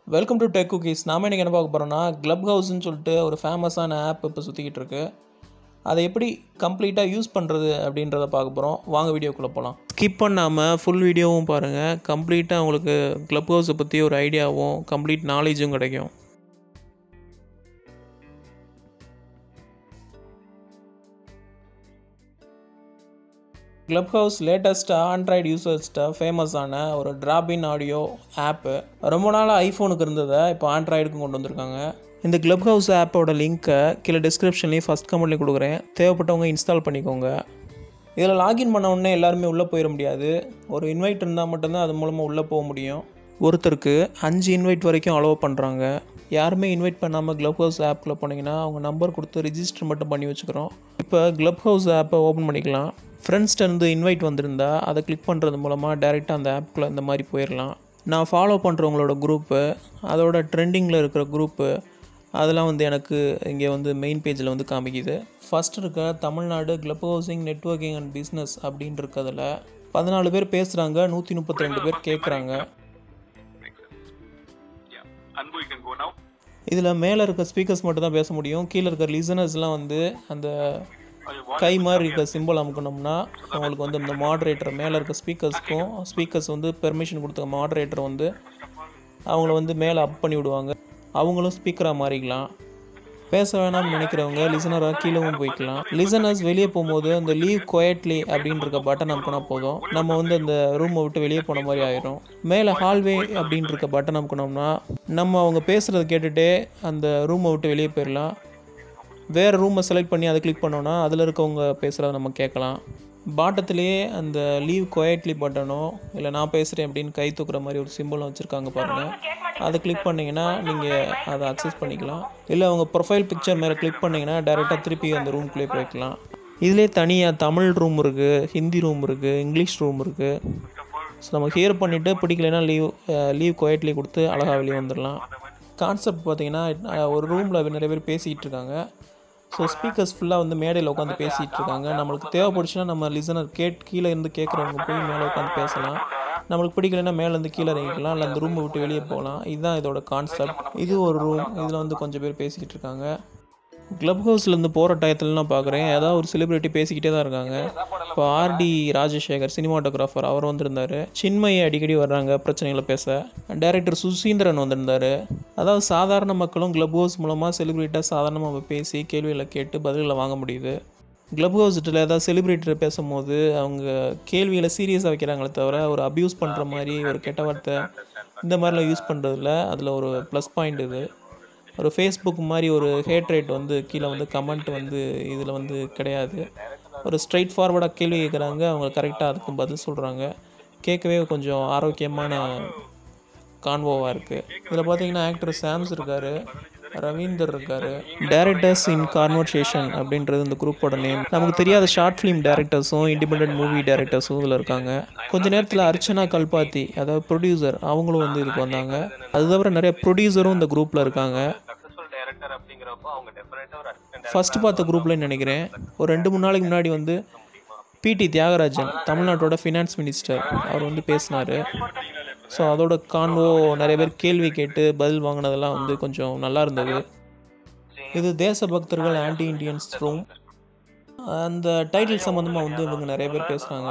Welcome to tech cookies நாம இன்றைக்கி என்ன பார்க்க போகிறோம்னா க்ளப் ஹவுஸ்னு சொல்லிட்டு ஒரு ஃபேமஸான ஆப் இப்போ சுற்றிக்கிட்டு இருக்கு அதை எப்படி கம்ப்ளீட்டாக யூஸ் பண்ணுறது அப்படின்றத பார்க்க போகிறோம் வாங்க வீடியோக்குள்ளே போகலாம் ஸ்கிப் பண்ணாமல் ஃபுல் வீடியோவும் பாருங்கள் கம்ப்ளீட்டாக உங்களுக்கு க்ளப் ஹவுஸை பற்றி ஒரு ஐடியாவும் கம்ப்ளீட் நாலேஜும் கிடைக்கும் க்ளப் ஹவுஸ் லேட்டஸ்ட்டாக ஆண்ட்ராய்டு யூசர்ஸ்ட்ட ஃபேமஸான ஒரு ட்ராபின் ஆடியோ ஆப்பு ரொம்ப நாளாக ஐஃபோனுக்கு இருந்ததை இப்போ ஆண்ட்ராய்டுக்கும் கொண்டு வந்திருக்காங்க இந்த க்ளப் ஹவுஸ் ஆப்போட லிங்க்கை கீழே டிஸ்கிரிப்ஷன்லேயும் ஃபஸ்ட் கமெண்ட்லேயும் கொடுக்குறேன் தேவைப்பட்டவங்க இன்ஸ்டால் பண்ணிக்கோங்க இதில் லாகின் பண்ண உடனே எல்லாருமே உள்ளே போயிட முடியாது ஒரு இன்வைட் இருந்தால் மட்டும்தான் அது மூலமாக உள்ளே போக முடியும் ஒருத்தருக்கு அஞ்சு இன்வைட் வரைக்கும் அலோவ் பண்ணுறாங்க யாருமே இன்வைட் பண்ணாமல் க்ளப் ஹவுஸ் ஆப்பில் போனீங்கன்னா அவங்க நம்பர் கொடுத்து ரிஜிஸ்டர் மட்டும் பண்ணி வச்சுக்கிறோம் இப்போ க்ளப் ஹவுஸ் ஆப்பை ஓப்பன் பண்ணிக்கலாம் ஃப்ரெண்ட்ஸ்டேருந்து இன்வைட் வந்திருந்தா அதை கிளிக் பண்ணுறது மூலமாக டேரெக்டாக அந்த ஆப்புக்குள்ளே இந்த மாதிரி போயிடலாம் நான் ஃபாலோ பண்ணுறவங்களோட குரூப்பு அதோட ட்ரெண்டிங்கில் இருக்கிற குரூப்பு அதெல்லாம் வந்து எனக்கு இங்கே வந்து மெயின் பேஜில் வந்து காமிக்குது ஃபஸ்ட் இருக்க Tamil Nadu club housing networking and business அப்படின்னு இருக்கிறதுல பதினாலு பேர் பேசுகிறாங்க நூற்றி முப்பத்தி ரெண்டு பேர் கேட்குறாங்க Anbu, you can go now. இதில் மேலே இருக்க ஸ்பீக்கர்ஸ் மட்டும் தான் பேச முடியும் கீழே இருக்க லிசனர்ஸ்லாம் வந்து அந்த Oh, you want கை மாதிரி இருக்க சிம்பிள் அமுக்கணும்னா அவங்களுக்கு வந்து இந்த மாடரேட்டர் மேலே இருக்க ஸ்பீக்கர்ஸ்க்கும் ஸ்பீக்கர்ஸ் வந்து பெர்மிஷன் கொடுத்த மாடரேட்டர் வந்து அவங்கள வந்து மேலே அப் பண்ணி விடுவாங்க அவங்களும் ஸ்பீக்கராக மாறிக்கலாம் பேச வேணாம்னு நினைக்கிறவங்க லிசனராக கீழவும் போய்க்கலாம் லிசனர்ஸ் வெளியே போகும்போது அந்த லீவ் குவைட்லி அப்படின்னு இருக்க பட்டன் அமுக்கினா போதும் நம்ம வந்து அந்த ரூமை விட்டு வெளியே போன மாதிரி ஆயிரும் மேலே ஹால்வே அப்படின்னு இருக்க பட்டன் அமுக்கினோம்னா நம்ம அவங்க பேசுகிறத கேட்டுகிட்டே அந்த ரூமை விட்டு வெளியே போயிடலாம் வேறு ரூமை செலக்ட் பண்ணி அதை கிளிக் பண்ணோன்னா அதில் இருக்கவங்க பேசுகிறத நம்ம கேட்கலாம் பாட்டத்திலேயே அந்த லீவ் குவைட்லி பட்டனோ இல்லை நான் பேசுகிறேன் அப்படின்னு கை தூக்குற மாதிரி ஒரு சிம்பிளும் வச்சுருக்காங்க பாருங்கள் அதை கிளிக் பண்ணிங்கன்னா நீங்கள் அதை அக்சஸ் பண்ணிக்கலாம் இல்லை அவங்க ப்ரொஃபைல் பிக்சர் மேலே கிளிக் பண்ணிங்கன்னா டேரெக்டாக திருப்பி அந்த ரூம்குள்ளே போய்க்கலாம் இதிலே தனியாக தமிழ் ரூம் இருக்குது ஹிந்தி ரூம் இருக்குது இங்கிலீஷ் ரூம் இருக்குது ஸோ நம்ம ஹியர் பண்ணிவிட்டு பிடிக்கலைன்னா லீவ் லீவ் குவைட்லி கொடுத்து அழகாக வெளியே வந்துடலாம் கான்செப்ட் பார்த்தீங்கன்னா அஹ், ஒரு ரூமில் நிறைய பேர் பேசிக்கிட்டு இருக்காங்க ஸோ ஸ்பீக்கர்ஸ் ஃபுல்லாக வந்து மேடையில் உட்காந்து பேசிகிட்டு இருக்காங்க நம்மளுக்கு தேவைப்படுச்சுன்னா நம்ம லிசனர் கேட் கீழே இருந்து கேட்குறவங்க போய் மேலே உட்காந்து பேசலாம் நம்மளுக்கு பிடிக்கலைன்னா மேலேருந்து கீழே இறங்கிக்கலாம் இல்லை அந்த ரூமை விட்டு வெளியே போகலாம் இதுதான் இதோட கான்செப்ட் இது ஒரு ரூம் இதில் வந்து கொஞ்சம் பேர் பேசிக்கிட்டு இருக்காங்க க்ளப் ஹவுஸ்லேருந்து போகிற டயத்துலலாம் நான் பார்க்குறேன் ஏதாவது ஒரு செலிபிரிட்டி பேசிக்கிட்டே தான் இருக்காங்க இப்போ ஆர்டி ராஜசேகர் சினிமாட்டோகிராஃபர் அவர் வந்திருந்தார் சின்மயி அடிக்கடி வர்றாங்க பிரச்சனைகளை பேச டைரக்டர் சுசீந்திரன் வந்திருந்தார் அதாவது சாதாரண மக்களும் க்ளப் ஹவுஸ் மூலமாக செலிபிரிட்டாக சாதாரணமாக பேசி கேள்விகளை கேட்டு பதில்களை வாங்க முடியுது க்ளப் ஹவுஸ்ட்டில் ஏதாவது செலிபிரிட்டி பேசும்போது அவங்க கேள்விகளை சீரியஸாக வைக்கிறாங்களே தவிர ஒரு அப்யூஸ் பண்ணுற மாதிரி ஒரு கெட்ட வார்த்தை இந்த மாதிரிலாம் யூஸ் பண்ணுறதுல அதில் ஒரு ப்ளஸ் பாயிண்ட் இது ஒரு ஃபேஸ்புக் மாதிரி ஒரு ஹேட் ரேட் வந்து கீழே வந்து கமெண்ட் வந்து இதில் வந்து கிடையாது ஒரு ஸ்ட்ரைட் ஃபார்வர்டாக கேள்வி கேட்குறாங்க அவங்க கரெக்டாக அதுக்கு பதில் சொல்கிறாங்க கேட்கவே கொஞ்சம் ஆரோக்கியமான கான்வோவாக இருக்குது இதில் பார்த்தீங்கன்னா ஆக்டர் சாம்ஸ் இருக்கார் ரவீந்தர் இருக்கார் டேரக்டர்ஸ் இன் கான்வர்சேஷன் அப்படின்றது இந்த குரூப்போட நேம் நமக்கு தெரியாத ஷார்ட் ஃபிலிம் டேரக்டர்ஸும் இண்டிபெண்ட் மூவி டேரக்டர்ஸும் இதில் இருக்காங்க கொஞ்ச நேரத்தில் அர்ச்சனா கல்பாத்தி அதாவது ப்ரொடியூசர் அவங்களும் வந்து இதுக்கு வந்தாங்க அது தவிர நிறைய ப்ரொடியூசரும் இந்த குரூப்பில் இருக்காங்க சக்சஸ்ஃபுல் டைரக்டர் அப்படிங்கிறப்போ அவங்க டெஃபினட்டா ஒரு அசிஸ்டன்ட் ஃபஸ்ட்டு பார்த்த குரூப்லன்னு நினைக்கிறேன் ஒரு ரெண்டு மூணு நாளைக்கு முன்னாடி வந்து பிடி தியாகராஜன் தமிழ்நாட்டோட ஃபினான்ஸ் மினிஸ்டர் அவர் வந்து பேசினார் ஸோ அதோட கான்வோ நிறைய பேர் கேள்வி கேட்டு பதில் வாங்கினதெல்லாம் வந்து கொஞ்சம் நல்லா இருந்தது இது தேசபக்தர்கள் ஆன்டி இண்டியன்ஸ் ரூம் அந்த டைட்டில் சம்மந்தமாக வந்து இவங்க நிறைய பேர் பேசுகிறாங்க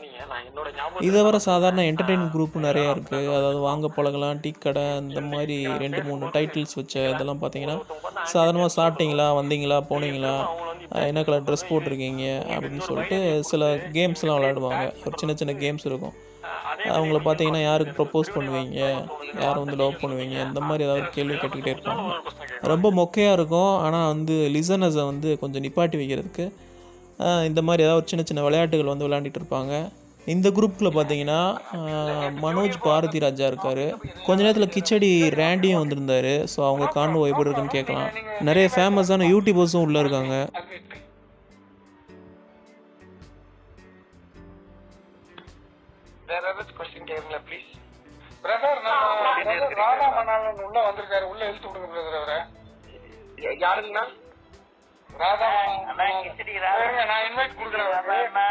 இதை வர சாதாரண என்டர்டெயின்மெண்ட் குரூப் நிறையா இருக்குது அதாவது வாங்க பழகலாம் டீ கடை இந்த மாதிரி ரெண்டு மூணு டைட்டில்ஸ் வச்ச இதெல்லாம் பார்த்தீங்கன்னா சாதாரணமாக சாப்பிட்டீங்களா வந்தீங்களா போனீங்களா அஹ் என்ன கலர் ட்ரெஸ் போட்டிருக்கீங்க அப்படின்னு சொல்லிட்டு சில கேம்ஸ்லாம் விளையாடுவாங்க ஒரு சின்ன சின்ன கேம்ஸ் இருக்கும் அவங்கள பார்த்தீங்கன்னா யாருக்கு ப்ரப்போஸ் பண்ணுவீங்க யாரை வந்து லவ் பண்ணுவீங்க இந்த மாதிரி ஏதாவது கேள்வி கேட்டுக்கிட்டே இருப்பாங்க ரொம்ப மொக்கையாக இருக்கும் ஆனால் வந்து லிசனர்ஸை வந்து கொஞ்சம் நிப்பாட்டி வைக்கிறதுக்கு ஆஹ் இந்த மாதிரி ஏதாவது ஒரு சின்ன சின்ன விளையாட்டுகள் வந்து விளையாண்டுட்டு இருப்பாங்க இந்த குரூப்பில் பார்த்தீங்கன்னா ஆஹ் மனோஜ் பாரதி ராஜா இருக்கார் கொஞ்ச நேரத்தில் கிச்சடி ரேண்டியும் வந்திருந்தாரு ஸோ அவங்க கான்வோ எப்படி இருக்குன்னு கேட்கலாம் நிறைய ஃபேமஸான யூடியூபர்ஸும் உள்ளே இருக்காங்க வேற ஏதாச்சும் கொஸ்டின் கேளுங்களா ப்ளீஸ் பிரதர் நம்ம பிரதர் ராதா மணாலன் உள்ள வந்திருக்காரு உள்ள இழுத்து விடுங்க பிரதர் அவரை யாருங்கண்ணா ராதா அண்ணா, கிச்சடி ராதா. இருங்க, நான் இன்வைட் கொடுக்குறேன் அவருக்கு.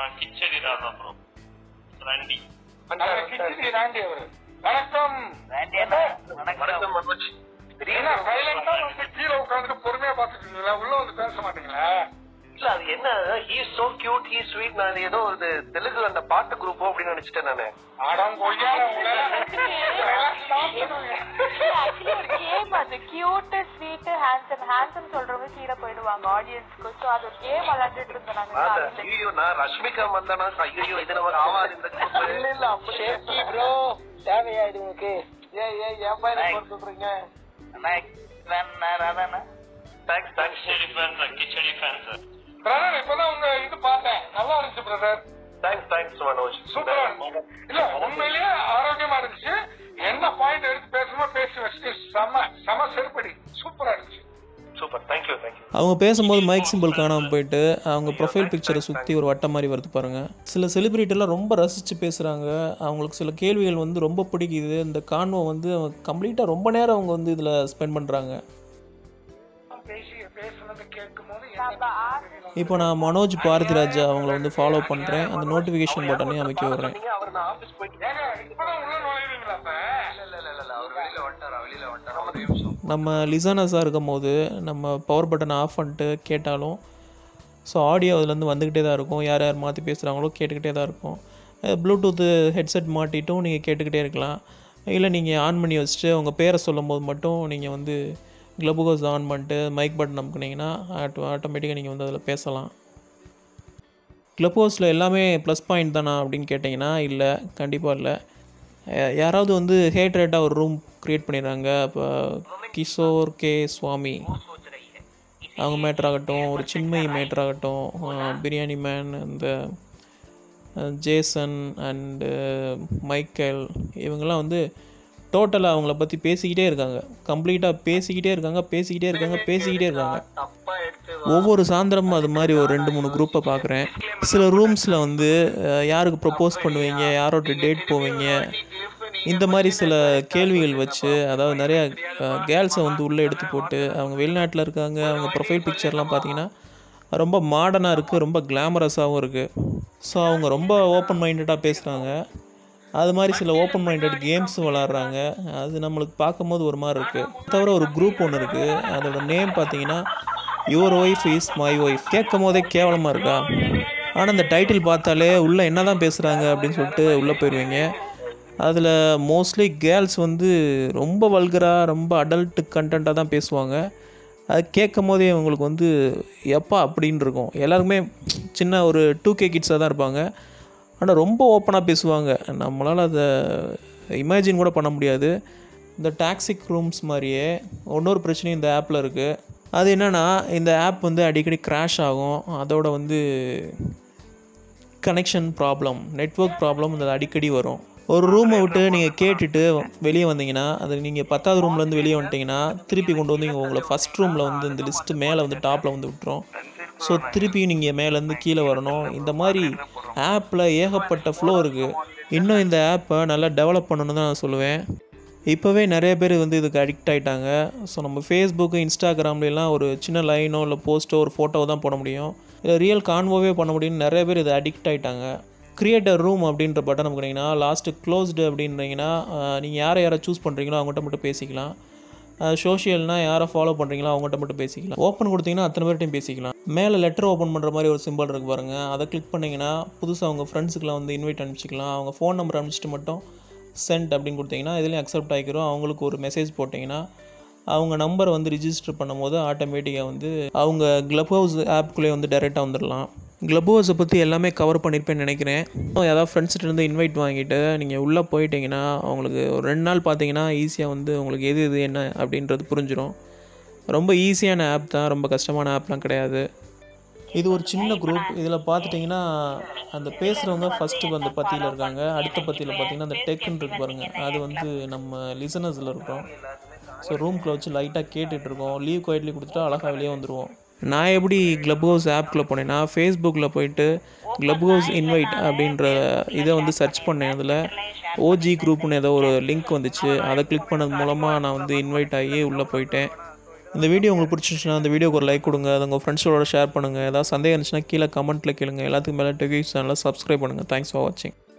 கிச்சடி ராதா ப்ரோ ரண்டி அந்த கிச்சடி ராண்டி அவரு வணக்கம் வேண்டி அடிச்சிட்டேன் நானு அடம் கொய்யால உங்களை ஆக்சுவலி ஒரு கேம் அது கியூட் ஸ்வீட் ஹேண்ட்ஸம் ஹேண்ட்ஸம் சொல்றவங்க கீழே போயிடுவாங்க ஆடியன்ஸ்க்கு சோ அது ஒரு கேம் விளையாண்டுட்டு இருந்தோம் நாங்க அதான், காலையில. ஐயோ நான் ரஷ்மிகா வந்தானா ஐயோ இது நமக்கு ஆவாது இந்த group. இல்ல இல்ல சேஃப்டி ப்ரோ தேவையா இது உங்களுக்கு ஏய் ஏய் என் பையனை போட்டு சொல்றீங்க Thanks, thanks. பிரதர் இப்பதான் உங்க இது பார்த்தேன் நல்லா இருந்துச்சு பிரதர் Thanks, thanks, மனோஜ். சூப்பரா இருந்துச்சு இல்ல உண்மையிலேயே ஆரோக்கியமா இருந்துச்சு என்ன பாயிண்ட் எடுத்து பேசணுமோ பேசி வச்சுட்டு செம செம செருப்படி சூப்பரா இருந்துச்சு Super, thank you, thank you. அவங்க பேசும்போது மைக் சிம்பிள் காணாமல் போயிட்டு அவங்க ப்ரொஃபைல் பிக்சரை சுற்றி ஒரு வட்டம் மாதிரி வருது பாருங்கள் சில செலிபிரிட்டிலாம் ரொம்ப ரசித்து பேசுகிறாங்க அவங்களுக்கு சில கேள்விகள் வந்து ரொம்ப பிடிக்குது இந்த கான்வோ வந்து கம்ப்ளீட்டாக ரொம்ப நேரம் அவங்க வந்து இதில் ஸ்பெண்ட் பண்ணுறாங்க பேசி பேசுனது கேட்கும் போது நம்ம ஆர்ட் இப்போ நான் மனோஜ் பாரதிராஜா அவங்கள வந்து ஃபாலோ பண்ணுறேன் அந்த நோட்டிஃபிகேஷன் பட்டனையும் அமைக்க விடுறேன் நீங்க அவர் நான் ஆபீஸ் போயிட்டு ஏங்க இப்பதான் உள்ள நுழைவீங்களா அப்ப இல்ல இல்ல இல்ல இல்ல அவர் வெளியில வந்துட்டாரா வெளியில வந்துட்டாரா ஒரு நிமிஷம் நம்ம லிசனஸாக இருக்கும் போது நம்ம பவர் பட்டனை ஆஃப் பண்ணிட்டு கேட்டாலும் ஸோ ஆடியோ அதுலேருந்து வந்துக்கிட்டே தான் இருக்கும் யார் யார் மாற்றி பேசுகிறாங்களோ கேட்டுக்கிட்டே தான் இருக்கும் ப்ளூடூத்து ஹெட்செட் மாட்டிட்டும் நீங்கள் கேட்டுக்கிட்டே இருக்கலாம் இல்லை நீங்கள் ஆன் பண்ணி வச்சுட்டு உங்கள் பேரை சொல்லும் போது மட்டும் நீங்கள் வந்து க்ளப் ஹவுஸ் ஆன் பண்ணிட்டு மைக் பட்டன் அமுக்குனீங்கன்னா ஆட்டோ ஆட்டோமேட்டிக்காக நீங்கள் வந்து அதில் பேசலாம் க்ளப் ஹவுஸில் எல்லாமே ப்ளஸ் பாயிண்ட் தானா அப்படின்னு கேட்டிங்கன்னா இல்லை கண்டிப்பாக இல்லை அஹ் யாராவது வந்து ஹேட் ரேட்டாக ஒரு ரூம் க்ரியேட் பண்ணிடுறாங்க இப்போ கிஷோர் கே சுவாமி அவங்க மேட்டர் ஆகட்டும் ஒரு சின்மயி மேட்டர் ஆகட்டும் அஹ் பிரியாணி மேன் இந்த அஹ் ஜேசன் அண்டு மைக்கேல் இவங்கெல்லாம் வந்து டோட்டலாக அவங்கள பற்றி பேசிக்கிட்டே இருக்காங்க கம்ப்ளீட்டாக பேசிக்கிட்டே இருக்காங்க பேசிக்கிட்டே இருக்காங்க பேசிக்கிட்டே இருக்காங்க தப்பா எடுத்து ஒவ்வொரு சாயந்தரமும் அது மாதிரி ஒரு ரெண்டு மூணு குரூப்பை பார்க்குறேன் சில ரூம்ஸில் வந்து அஹ், யாருக்கு ப்ரப்போஸ் பண்ணுவீங்க யாரோட டேட் போவீங்க இந்த மாதிரி சில கேள்விகள் வச்சு அதாவது நிறையா கேர்ள்ஸை வந்து உள்ளே எடுத்து போட்டு அவங்க வெளிநாட்டில் இருக்காங்க அவங்க ப்ரொஃபைல் பிக்சர்லாம் பார்த்தீங்கன்னா ரொம்ப மாடர்னாக இருக்குது ரொம்ப கிளாமரஸாகவும் இருக்குது ஸோ அவங்க ரொம்ப ஓப்பன் மைண்டடாக பேசுகிறாங்க அது மாதிரி சில ஓப்பன் மைண்டட் கேம்ஸ் விளாட்றாங்க அது நம்மளுக்கு பார்க்கும்போது ஒரு மாதிரி இருக்குது தவிர ஒரு குரூப் ஒன்று இருக்குது அதோட நேம் பார்த்தீங்கன்னா your wife is my wife கேட்கும் போதே கேவலமாக இருக்கா ஆனால் இந்த டைட்டில் பார்த்தாலே உள்ளே என்ன தான் பேசுகிறாங்க அப்படின்னு சொல்லிட்டு உள்ளே போயிடுவீங்க அதில் மோஸ்ட்லி கேர்ள்ஸ் வந்து ரொம்ப வல்கராக ரொம்ப அடல்ட் கண்டென்ட்டாக தான் பேசுவாங்க அது கேட்கும் போதே அவங்களுக்கு வந்து எப்பா அப்படின்னு இருக்கும் எல்லாருக்குமே சின்ன ஒரு டூ கே கிட்ஸாக தான் இருப்பாங்க ஆனால் ரொம்ப ஓப்பனாக பேசுவாங்க நம்மளால் அதை இமேஜின் கூட பண்ண முடியாது இந்த டாக்ஸிக் ரூம்ஸ் மாதிரியே இன்னொரு பிரச்சனையும் இந்த ஆப்பில் இருக்குது அது என்னென்னா இந்த ஆப் வந்து அடிக்கடி கிராஷ் ஆகும் அதோட வந்து கனெக்ஷன் ப்ராப்ளம் நெட்வொர்க் ப்ராப்ளம் இந்த அடிக்கடி வரும் ஒரு ரூமை விட்டு நீங்கள் கேட்டுட்டு வெளியே வந்தீங்கன்னா அது நீங்கள் பத்தாவது ரூம்லேருந்து வெளியே வந்துட்டீங்கன்னா திருப்பி கொண்டு வந்து இங்கே உங்களை ஃபஸ்ட் ரூமில் வந்து இந்த லிஸ்ட்டு மேலே வந்து டாப்பில் வந்து விட்டுரும் ஸோ திருப்பி நீங்கள் மேலேருந்து கீழே வரணும் இந்த மாதிரி ஆப்பில் ஏகப்பட்ட ஃப்ளோ இருக்குது இன்னும் இந்த ஆப்பை நல்லா டெவலப் பண்ணணும்னு தான் நான் சொல்லுவேன் இப்போவே நிறைய பேர் வந்து இதுக்கு அடிக்ட் ஆகிட்டாங்க ஸோ நம்ம ஃபேஸ்புக்கு இன்ஸ்டாகிராம்லாம் ஒரு சின்ன லைனோ இல்லை போஸ்ட்டோ ஒரு ஃபோட்டோ தான் போட முடியும் இல்லை ரியல் கான்வோவே பண்ண முடியும்னு நிறைய பேர் இது அடிக்ட் ஆகிட்டாங்க கிரியேட்டர் ரூம் அப்படின்ற பட்டன் நமக்குனீங்கன்னா லாஸ்ட்டு க்ளோஸ்டு அப்படின்றீங்கன்னா நீங்கள் யாரை யாரை சூஸ் பண்ணுறீங்களோ அவங்ககிட்ட மட்டும் பேசிக்கலாம் சோஷியல்னால் யாரை ஃபாலோ பண்ணுறீங்களோ அவங்ககிட்ட மட்டும் பேசிக்கலாம் ஓப்பன் கொடுத்தீங்கன்னா அத்தனை பேர்ட்டையும் பேசிக்கலாம் மேலே லெட்டர் ஓப்பன் பண்ணுற மாதிரி ஒரு சிம்பிள் இருக்கு பாருங்கள் அதை கிளிக் பண்ணிங்கன்னா புதுசாக அவங்க ஃப்ரெண்ட்ஸுக்குலாம் வந்து இன்வைட் அனுப்பிச்சிக்கலாம் அவங்க ஃபோன் நம்பர் அனுப்பிச்சிட்டு மட்டும் சென்ட் அப்படின்னு கொடுத்தீங்கன்னா இதுலேயும் அக்செப்ட் ஆகிக்கிறோம் அவங்களுக்கு ஒரு மெசேஜ் போட்டிங்கன்னா அவங்க நம்பரை வந்து ரிஜிஸ்டர் பண்ணும்போது ஆட்டோமேட்டிக்காக வந்து அவங்க க்ளப் ஹவுஸ் ஆப்குள்ளே வந்து டைரெக்டாக வந்துடலாம் க்ளப் ஹவுஸை பற்றி எல்லாமே கவர் பண்ணியிருப்பேன்னு நினைக்கிறேன் ஏதாவது ஃப்ரெண்ட்ஸ்கிட்ட இருந்து இன்வைட் வாங்கிட்டு நீங்கள் உள்ளே போயிட்டீங்கன்னா அவங்களுக்கு ஒரு ரெண்டு நாள் பார்த்தீங்கன்னா ஈஸியாக வந்து உங்களுக்கு எது எது என்ன அப்படின்றது புரிஞ்சிடும் ரொம்ப ஈஸியான ஆப் தான் ரொம்ப கஷ்டமான ஆப்லாம் கிடையாது இது ஒரு சின்ன குரூப் இதில் பார்த்துட்டிங்கன்னா அந்த பேசுகிறவங்க ஃபஸ்ட்டு அந்த பத்தியில் இருக்காங்க அடுத்த பத்தியில் பார்த்தீங்கன்னா அந்த டெக்குன்னு இருக்கு பாருங்கள் அது வந்து நம்ம லிசனர்ஸில் இருக்கோம் ஸோ ரூம்குள்ளே வச்சு லைட்டாக கேட்டுட்ருக்கோம் லீவ் குவைட்லி கொடுத்துட்டு அழகாக வெளியே வந்துடுவோம் நான் எப்படி க்ளப் ஹவுஸ் ஆப்குள்ளே போனேன்னா ஃபேஸ்புக்கில் போயிட்டு க்ளப் ஹவுஸ் இன்வைட் அப்படின்ற இதை வந்து சர்ச் பண்ணேன் அதில் ஓஜி குரூப்னு ஏதோ ஒரு லிங்க் வந்துச்சு அதை கிளிக் பண்ணது மூலமாக நான் வந்து இன்வைட் ஆகி உள்ளே போயிட்டேன் இந்த வீடியோ உங்களுக்கு பிடிச்சிருந்துச்சுன்னா அந்த வீடியோக்கு ஒரு லைக் கொடுங்க அதை உங்கள் ஃப்ரெண்ட்ஸோட ஷேர் பண்ணுங்கள் ஏதாவது சந்தேகம் இருந்துச்சுன்னா கீழே கமெண்ட்டில் கேளுங்க எல்லாத்துக்கும் மேலே டெக்யூஸ் சேனலை சப்ஸ்கிரைப் பண்ணுங்கள் தேங்க்ஸ் ஃபார் வாட்சிங்